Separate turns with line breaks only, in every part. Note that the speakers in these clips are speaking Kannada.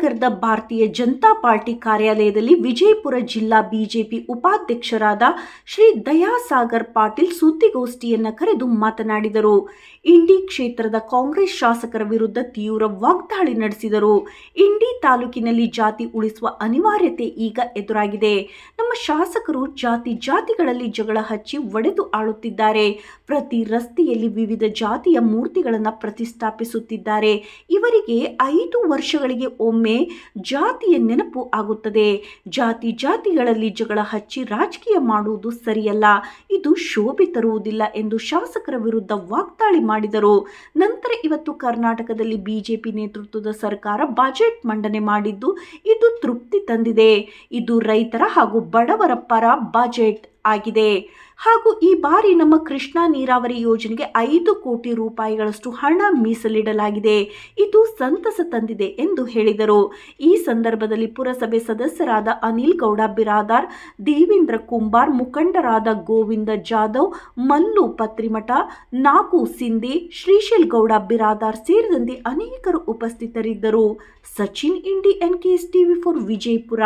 ನಗರದ ಭಾರತೀಯ ಜನತಾ ಪಾರ್ಟಿ ಕಾರ್ಯಾಲಯದಲ್ಲಿ ವಿಜಯಪುರ ಜಿಲ್ಲಾ ಬಿಜೆಪಿ ಉಪಾಧ್ಯಕ್ಷರಾದ ಶ್ರೀ ದಯಾಸಾಗರ್ ಪಾಟೀಲ್ ಸುದ್ದಿಗೋಷ್ಠಿಯನ್ನ ಕರೆದು ಮಾತನಾಡಿದರು ಇಂಡಿ ಕ್ಷೇತ್ರದ ಕಾಂಗ್ರೆಸ್ ಶಾಸಕರ ವಿರುದ್ಧ ತೀವ್ರ ವಾಗ್ದಾಳಿ ನಡೆಸಿದರು ಇಂಡಿ ತಾಲೂಕಿನಲ್ಲಿ ಜಾತಿ ಉಳಿಸುವ ಅನಿವಾರ್ಯತೆ ಈಗ ಎದುರಾಗಿದೆ ನಮ್ಮ ಶಾಸಕರು ಜಾತಿ ಜಾತಿಗಳಲ್ಲಿ ಜಗಳ ಹಚ್ಚಿ ಒಡೆದು ಆಳುತ್ತಿದ್ದಾರೆ ಪ್ರತಿ ರಸ್ತೆಯಲ್ಲಿ ವಿವಿಧ ಜಾತಿಯ ಮೂರ್ತಿಗಳನ್ನು ಪ್ರತಿಷ್ಠಾಪಿಸುತ್ತಿದ್ದಾರೆ ಇವರಿಗೆ ಐದು ವರ್ಷಗಳಿಗೆ ಒಮ್ಮೆ ಜಾತಿಯ ನೆನಪು ಆಗುತ್ತದೆ ಜಾತಿ ಜಾತಿಗಳಲ್ಲಿ ಜಗಳ ಹಚ್ಚಿ ರಾಜಕೀಯ ಮಾಡುವುದು ಸರಿಯಲ್ಲ ಇದು ಶೋಭೆ ತರುವುದಿಲ್ಲ ಎಂದು ಶಾಸಕರ ವಿರುದ್ಧ ವಾಗ್ದಾಳಿ ಮಾಡಿದರು ನಂತರ ಇವತ್ತು ಕರ್ನಾಟಕದಲ್ಲಿ ಬಿಜೆಪಿ ನೇತೃತ್ವದ ಸರ್ಕಾರ ಬಜೆಟ್ ಮಂಡನೆ ಮಾಡಿದ್ದು ಇದು ತೃಪ್ತಿ ತಂದಿದೆ ಇದು ರೈತರ ಹಾಗೂ ಬಡವರ ಪರ ಬಜೆಟ್ ಆಗಿದೆ ಹಾಗೂ ಈ ಬಾರಿ ನಮ್ಮ ಕೃಷ್ಣಾ ನೀರಾವರಿ ಯೋಜನೆಗೆ ಐದು ಕೋಟಿ ರೂಪಾಯಿಗಳಷ್ಟು ಹಣ ಮೀಸಲಿಡಲಾಗಿದೆ ಇದು ಸಂತಸ ತಂದಿದೆ ಎಂದು ಹೇಳಿದರು ಈ ಸಂದರ್ಭದಲ್ಲಿ ಪುರಸಭೆ ಸದಸ್ಯರಾದ ಅನಿಲ್ ಗೌಡ ಬಿರಾದಾರ್ ದೇವೇಂದ್ರ ಕುಂಬಾರ್ ಮುಖಂಡರಾದ ಗೋವಿಂದ ಜಾಧವ್ ಮಲ್ಲು ಪತ್ರಿಮಠ ನಾಗು ಸಿಂಧೆ ಶ್ರೀಶೈಲ್ ಗೌಡ ಬಿರಾದಾರ್ ಸೇರಿದಂತೆ ಅನೇಕರು ಉಪಸ್ಥಿತರಿದ್ದರು Sachin Indi N K S TV for Vijayapura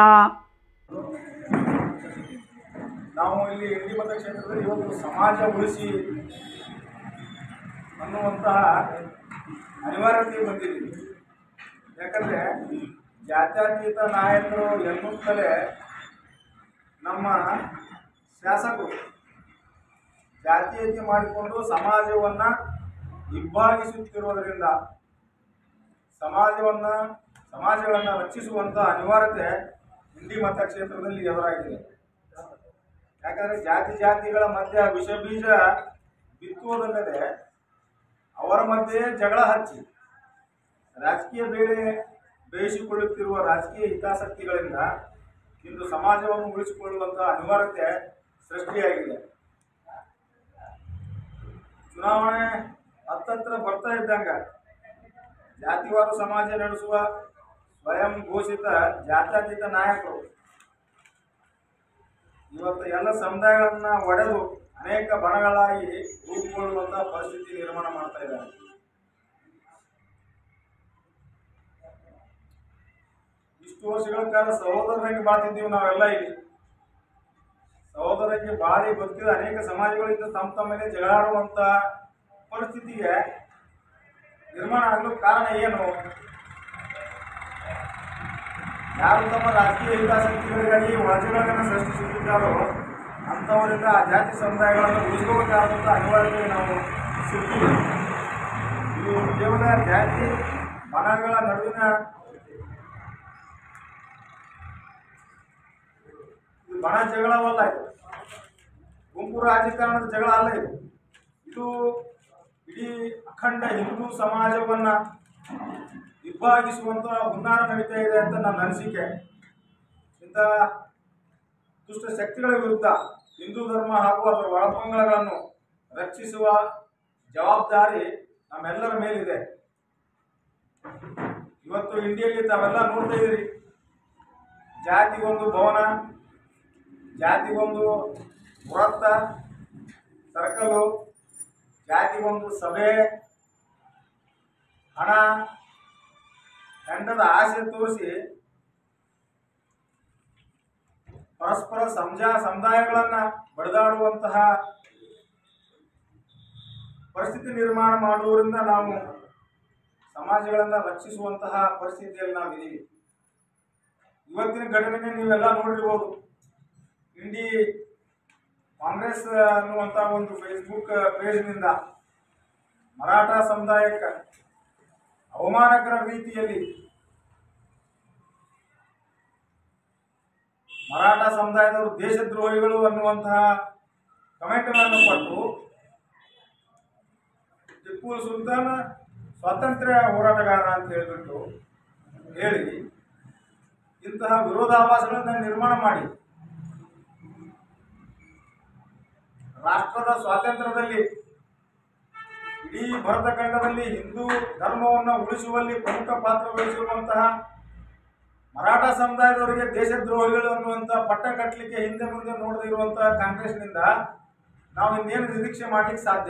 ನಾವು ಇಲ್ಲಿ ಇಂಡಿ ಮತಕ್ಷೇತ್ರದಲ್ಲಿ ಇವತ್ತು ಸಮಾಜ ಉಳಿಸಿ ಅನ್ನುವಂತಹ ಅನಿವಾರ್ಯತೆ ಬಂದಿದ್ದೀವಿ ಯಾಕಂದರೆ ಜಾತ್ಯತೀತ ನಾಯಕರು ಎನ್ನುತ್ತಲೇ ನಮ್ಮ ಶಾಸಕರು ಜಾತೀಯತೆ ಮಾಡಿಕೊಂಡು ಸಮಾಜವನ್ನು ಇಬ್ಬಾಗಿಸುತ್ತಿರುವುದರಿಂದ ಸಮಾಜವನ್ನು ಸಮಾಜಗಳನ್ನು ರಕ್ಷಿಸುವಂಥ ಅನಿವಾರ್ಯತೆ ಇಂಡಿ ಮತಕ್ಷೇತ್ರದಲ್ಲಿ ಎದುರಾಗಿದೆ ಯಾಕಂದರೆ ಜಾತಿ ಜಾತಿಗಳ ಮಧ್ಯ ವಿಷ ಬೀಜ ಬಿತ್ತುವುದಲ್ಲದೆ ಅವರ ಮಧ್ಯೆ ಜಗಳ ಹಚ್ಚಿ ರಾಜಕೀಯ ಬೇಳೆ ಬೇಯಿಸಿಕೊಳ್ಳುತ್ತಿರುವ ರಾಜಕೀಯ ಹಿತಾಸಕ್ತಿಗಳಿಂದ ಇಂದು ಸಮಾಜವನ್ನು ಉಳಿಸಿಕೊಳ್ಳುವಂಥ ಅನಿವಾರ್ಯತೆ ಸೃಷ್ಟಿಯಾಗಿದೆ ಚುನಾವಣೆ ಹತ್ತತ್ರ ಬರ್ತಾ ಇದ್ದಂಗ ಜಾತಿವಾರು ಸಮಾಜ ನಡೆಸುವ ಸ್ವಯಂ ಘೋಷಿತ ಜಾತ್ಯತೀತ ನಾಯಕರು ಇವತ್ತು ಎಲ್ಲ ಸಮುದಾಯಗಳನ್ನ ಒಡೆದು ಅನೇಕ ಬಣಗಳಾಗಿ ರೂಪುಗೊಳ್ಳುವಂತ ಪರಿಸ್ಥಿತಿ ನಿರ್ಮಾಣ ಮಾಡ್ತಾ ಇದ್ದಾರೆ ಇಷ್ಟು ವರ್ಷಗಳ ಕಾಲ ಸಹೋದರರಾಗಿ ಬಾಳ್ತಿದ್ದೀವಿ ನಾವೆಲ್ಲ ಇಲ್ಲಿ ಸಹೋದರರಿಗೆ ಬಾಳಿ ಬದುಕಿದ ಅನೇಕ ಸಮಾಜಗಳಿಂದ ತಮ್ಮ ತಮ್ಮ ಮೇಲೆ ಜಗಳಾಡುವಂತ ಪರಿಸ್ಥಿತಿಗೆ ನಿರ್ಮಾಣ ಆಗಲು ಕಾರಣ ಏನು ಯಾರು ತಮ್ಮ ರಾಜಕೀಯ ಹಿತಾಸಕ್ತಿಗಳಿಗಾಗಿ ಒಳಜಗಳನ್ನು ಸೃಷ್ಟಿಸುತ್ತಿದ್ದಾರೋ ಅಂಥವರಿಂದ ಆ ಜಾತಿ ಸಮುದಾಯಗಳನ್ನು ಉಳಿಸ್ಕೋಬೇಕಾದಂಥ ಅನಿವಾರ್ಯತೆ ನಾವು ಸಿಗ್ತೀವಿ ಇದು ಕೇವಲ ಜಾತಿ ಬಣಗಳ ನಡುವಿನ ಇದು ಬಣ ಜಗಳವಲ್ಲ ಇದು ಗುಂಪು ರಾಜಕಾರಣದ ಜಗಳ ಅಲ್ಲ ಇದು ಇದು ಇಡೀ ಅಖಂಡ ಹಿಂದೂ ಸಮಾಜವನ್ನು ಇಬ್ಬಾಗಿಸುವಂತ ಹುನ್ನಾರ ನಡೀತಾ ಇದೆ ಅಂತ ನನ್ನ ಅನಿಸಿಕೆ ಇಂಥ ದುಷ್ಟ ಶಕ್ತಿಗಳ ವಿರುದ್ಧ ಹಿಂದೂ ಧರ್ಮ ಹಾಗೂ ಅದರ ಒಳಪಂಗಡಗಳನ್ನು ರಕ್ಷಿಸುವ ಜವಾಬ್ದಾರಿ ನಮ್ಮೆಲ್ಲರ ಮೇಲಿದೆ ಇವತ್ತು ಇಂಡಿಯಲ್ಲಿ ತಾವೆಲ್ಲ ನೋಡ್ತಾ ಇದ್ದೀರಿ ಜಾತಿಗೊಂದು ಭವನ ಜಾತಿಗೊಂದು ವೃತ್ತ ಸರ್ಕಲು ಜಾತಿಗೊಂದು ಸಭೆ ಹಣ ಗಂಡದ ಆಸೆ ತೋರಿಸಿ ಪರಸ್ಪರ ಸಮಜಾ ಸಮುದಾಯಗಳನ್ನ ಬಡಿದಾಡುವಂತಹ ಪರಿಸ್ಥಿತಿ ನಿರ್ಮಾಣ ಮಾಡುವುದರಿಂದ ನಾವು ಸಮಾಜಗಳನ್ನು ರಕ್ಷಿಸುವಂತಹ ಪರಿಸ್ಥಿತಿಯಲ್ಲಿ ನಾವಿದ್ದೀವಿ ಇವತ್ತಿನ ಘಟನೆ ನೀವೆಲ್ಲ ನೋಡಿರ್ಬೋದು ಇಂಡಿ ಕಾಂಗ್ರೆಸ್ ಅನ್ನುವಂಥ ಒಂದು ಫೇಸ್ಬುಕ್ ಪೇಜ್ನಿಂದ ಮರಾಠ ಸಮುದಾಯಕ್ಕೆ ಅವಮಾನಕರ ರೀತಿಯಲ್ಲಿ ಮರಾಠ ಸಮುದಾಯದವರು ದೇಶದ್ರೋಹಿಗಳು ಅನ್ನುವಂತಹ ಕಮೆಂಟ್ಗಳನ್ನು ಕೊಟ್ಟು ಟಿಪ್ಪು ಸುಲ್ತಾನ್ ಸ್ವಾತಂತ್ರ್ಯ ಹೋರಾಟಗಾರ ಅಂತ ಹೇಳಿಬಿಟ್ಟು ಹೇಳಿ ಇಂತಹ ವಿರೋಧಾಭಾಸಗಳನ್ನು ನಿರ್ಮಾಣ ಮಾಡಿ ರಾಷ್ಟ್ರದ ಸ್ವಾತಂತ್ರ್ಯದಲ್ಲಿ ಇಡೀ ಭಾರತ ಖಂಡದಲ್ಲಿ ಹಿಂದೂ ಧರ್ಮವನ್ನು ಉಳಿಸುವಲ್ಲಿ ಪ್ರಮುಖ ಪಾತ್ರ ವಹಿಸಿರುವಂತಹ ಮರಾಠ ಸಮುದಾಯದವರಿಗೆ ದೇಶದ್ರೋಹಿಗಳು ಅನ್ನುವಂಥ ಪಟ್ಟ ಕಟ್ಟಲಿಕ್ಕೆ ಹಿಂದೆ ಮುಂದೆ ನೋಡದೇ ಇರುವಂತಹ ಕಾಂಗ್ರೆಸ್ನಿಂದ ನಾವು ಇನ್ನೇನು ನಿರೀಕ್ಷೆ ಮಾಡ್ಲಿಕ್ಕೆ ಸಾಧ್ಯ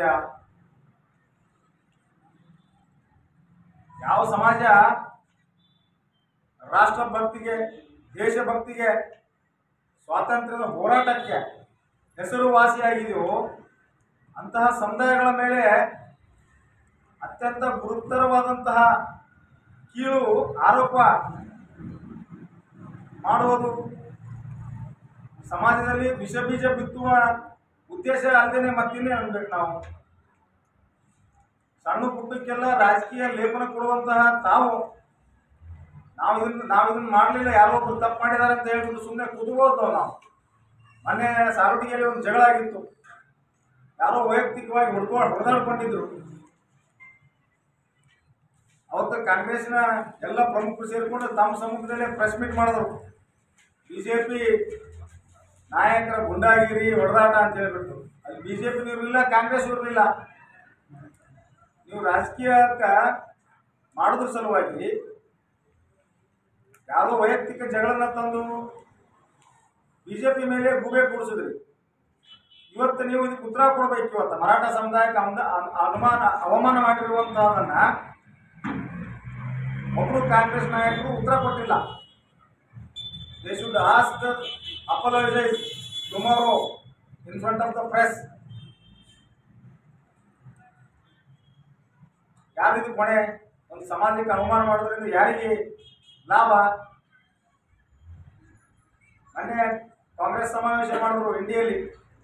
ಯಾವ ಸಮಾಜ ರಾಷ್ಟ್ರಭಕ್ತಿಗೆ ದೇಶಭಕ್ತಿಗೆ ಸ್ವಾತಂತ್ರ್ಯದ ಹೋರಾಟಕ್ಕೆ ಹೆಸರುವಾಸಿಯಾಗಿದೆಯೋ ಅಂತಹ ಸಮುದಾಯಗಳ ಮೇಲೆ ಅತ್ಯಂತ ಗುರುತರವಾದಂತಹ ಕೀಳು ಆರೋಪ ಮಾಡುವುದು ಸಮಾಜದಲ್ಲಿ ವಿಷ ಬೀಜ ಬಿತ್ತುವ ಉದ್ದೇಶ ಅಲ್ಲದೇನೆ ಮತ್ತಿನ್ನೇ ಅನ್ಬೇಕು ನಾವು ಸಣ್ಣ ಪುಟ್ಟಕ್ಕೆಲ್ಲ ರಾಜಕೀಯ ಲೇಪನ ಕೊಡುವಂತಹ ತಾವು ನಾವು ಇದನ್ನ ನಾವು ಇದನ್ನ ಮಾಡಲಿಲ್ಲ ಯಾರೋ ಒಬ್ರು ತಪ್ಪು ಮಾಡಿದ್ದಾರೆ ಅಂತ ಹೇಳ್ಬಿಟ್ಟು ಸುಮ್ಮನೆ ಕೂತ್ಕೋದು ನಾವು ಮೊನ್ನೆ ಸಾರ್ವಟಿಗೆಯಲ್ಲಿ ಒಂದು ಜಗಳ ಆಗಿತ್ತು ಯಾರೋ ವೈಯಕ್ತಿಕವಾಗಿ ಹೊಡ್ಕೊಂಡು ಹೊಡೆದಾಡ್ಕೊಂಡಿದ್ರು ಅವತ್ತು ಕಾಂಗ್ರೆಸ್ನ ಎಲ್ಲ ಪ್ರಮುಖರು ಸೇರಿಕೊಂಡು ತಮ್ಮ ಸಮ್ಮುಖದಲ್ಲೇ ಪ್ರೆಸ್ ಮೀಟ್ ಮಾಡಿದ್ರು ಬಿಜೆಪಿ ನಾಯಕರ ಗುಂಡಾಗಿರಿ ಹೊಡೆದಾಟ ಅಂತ ಹೇಳ್ಬಿಟ್ಟು ಅಲ್ಲಿ ಬಿಜೆಪಿ ಇರಲಿಲ್ಲ ಕಾಂಗ್ರೆಸ್ ಇರಲಿಲ್ಲ ನೀವು ರಾಜಕೀಯಕ್ಕ ಮಾಡೋದ್ರ ಸಲುವಾಗಿ ಯಾವುದೋ ವೈಯಕ್ತಿಕ ಜಗಳನ್ನ ತಂದು ಬಿಜೆಪಿ ಮೇಲೆ ಗೂಬೆ ಕೂಡಿಸಿದ್ರಿ ಇವತ್ತು ನೀವು ಇದಕ್ಕೆ ಉತ್ತರ ಕೊಡ್ಬೇಕು ಇವತ್ತು ಮರಾಠ ಸಮುದಾಯಕ್ಕೆ ಅಮ್ದ ಅನ್- ಅನುಮಾನ ಅವಮಾನ ಮಾಡಿರುವಂತಹದನ್ನ ಒಬ್ಬರು ಕಾಂಗ್ರೆಸ್ ನಾಯಕರು ಉತ್ತರ ಕೊಟ್ಟಿಲ್ಲ they should ask apologise tomorrow in front of the press ಯಾರಿದು ಕೊನೆ ಒಂದು ಸಮಾಜಕ್ಕೆ ಅವಮಾನ ಮಾಡೋದ್ರಿಂದ ಯಾರಿಗೆ ಲಾಭ ಮೊನ್ನೆ ಕಾಂಗ್ರೆಸ್ ಸಮಾವೇಶ ಮಾಡಿದ್ರು ಇಂಡಿಯಲ್ಲಿ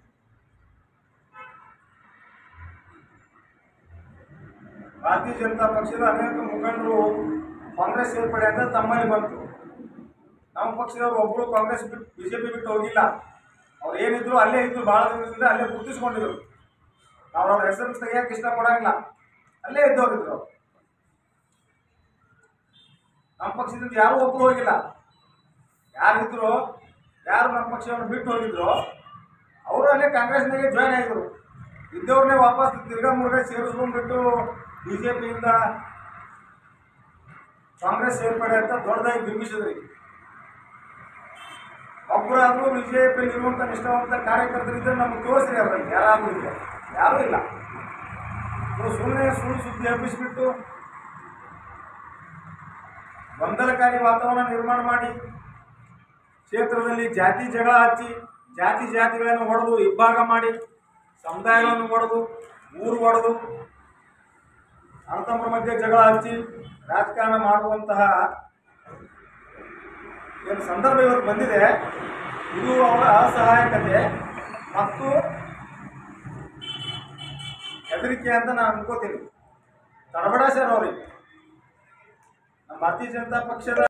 ಭಾರತೀಯ ಜನತಾ ಪಕ್ಷದ ಅನೇಕ ಮುಖಂಡರು ಕಾಂಗ್ರೆಸ್ ಸೇರ್ಪಡೆ ಅಂತ ತಮ್ಮಲ್ಲಿ ಬಂತು ನಮ್ಮ ಪಕ್ಷದವರು ಒಬ್ಬರು ಕಾಂಗ್ರೆಸ್ ಬಿಟ್ಟು ಬಿಜೆಪಿ ಬಿಟ್ಟು ಹೋಗಿಲ್ಲ ಅವ್ರು ಏನಿದ್ರು ಅಲ್ಲೇ ಇದ್ರು ಭಾಳ ದಿನದಿಂದ ಅಲ್ಲೇ ಗುರುತಿಸ್ಕೊಂಡಿದ್ರು ನಾವು ಅವ್ರ ಹೆಸರು ತೆಗಿಯಕ್ಕೆ ಇಷ್ಟಪಡಂಗಿಲ್ಲ ಅಲ್ಲೇ ಇದ್ದವ್ರು ಇದ್ರು ನಮ್ಮ ಪಕ್ಷದಿಂದ ಯಾರೂ ಒಬ್ಬರು ಹೋಗಿಲ್ಲ ಯಾರಿದ್ರು ಯಾರು ನಮ್ಮ ಪಕ್ಷವನ್ನು ಬಿಟ್ಟು ಹೋಗಿದ್ರು ಅವರು ಅಲ್ಲೇ ಕಾಂಗ್ರೆಸ್ನಾಗೆ ಜಾಯ್ನ್ ಆಗಿದ್ರು ಇದ್ದವ್ರನ್ನೇ ವಾಪಸ್ ತಿರ್ಗಾ ಮುರ್ಗಾ ಸೇರಿಸ್ಕೊಂಡ್ಬಿಟ್ಟು ಬಿ ಜೆ ಪಿಯಿಂದ ಕಾಂಗ್ರೆಸ್ ಸೇರ್ಪಡೆ ಅಂತ ದೊಡ್ಡದಾಗಿ ಬಿಂಬಿಸಿದ್ರಿ ಒಬ್ಬರಾದ್ರೂ ಬಿ ಜೆ ಪಿಯಲ್ಲಿ ಇರುವಂಥ ನಿಷ್ಠಾವಂತ ಕಾರ್ಯಕರ್ತರಿದ್ದರೆ ನಮ್ಗೆ ತೋರಿಸ್ರಿ ಅವ್ರಲ್ಲಿ ಯಾರಾದ್ರೂ ಇದ್ರೆ ಯಾರೂ ಇಲ್ಲ ನೀವು ಸುಮ್ಮನೆ ಸುಳ್ಳು ಸುದ್ದಿ ಹಬ್ಬಿಸ್ಬಿಟ್ಟು ಗೊಂದಲಕಾರಿ ವಾತಾವರಣ ನಿರ್ಮಾಣ ಮಾಡಿ ಕ್ಷೇತ್ರದಲ್ಲಿ ಜಾತಿ ಜಗಳ ಹಚ್ಚಿ ಜಾತಿ ಜಾತಿಗಳನ್ನು ಹೊಡೆದು ಇಬ್ಬಾಗ ಮಾಡಿ ಸಮುದಾಯಗಳನ್ನು ಹೊಡೆದು ಊರು ಹೊಡೆದು ಅರ್ಥಂಬರ ಮಧ್ಯೆ ಜಗಳ ಹಚ್ಚಿ ರಾಜಕಾರಣ ಮಾಡುವಂತಹ ಏನು ಸಂದರ್ಭ ಇವತ್ತು ಬಂದಿದೆ ಇದು ಅವರ ಅಸಹಾಯಕತೆ ಮತ್ತು ಹೆದರಿಕೆ ಅಂತ ನಾನು ಅನ್ಕೋತೀನಿ ತಡಬಡ ಸರ್ ಅವ್ರಿಗೆ ನಮ್ಮ ಭಾರತೀಯ ಜನತಾ ಪಕ್ಷದ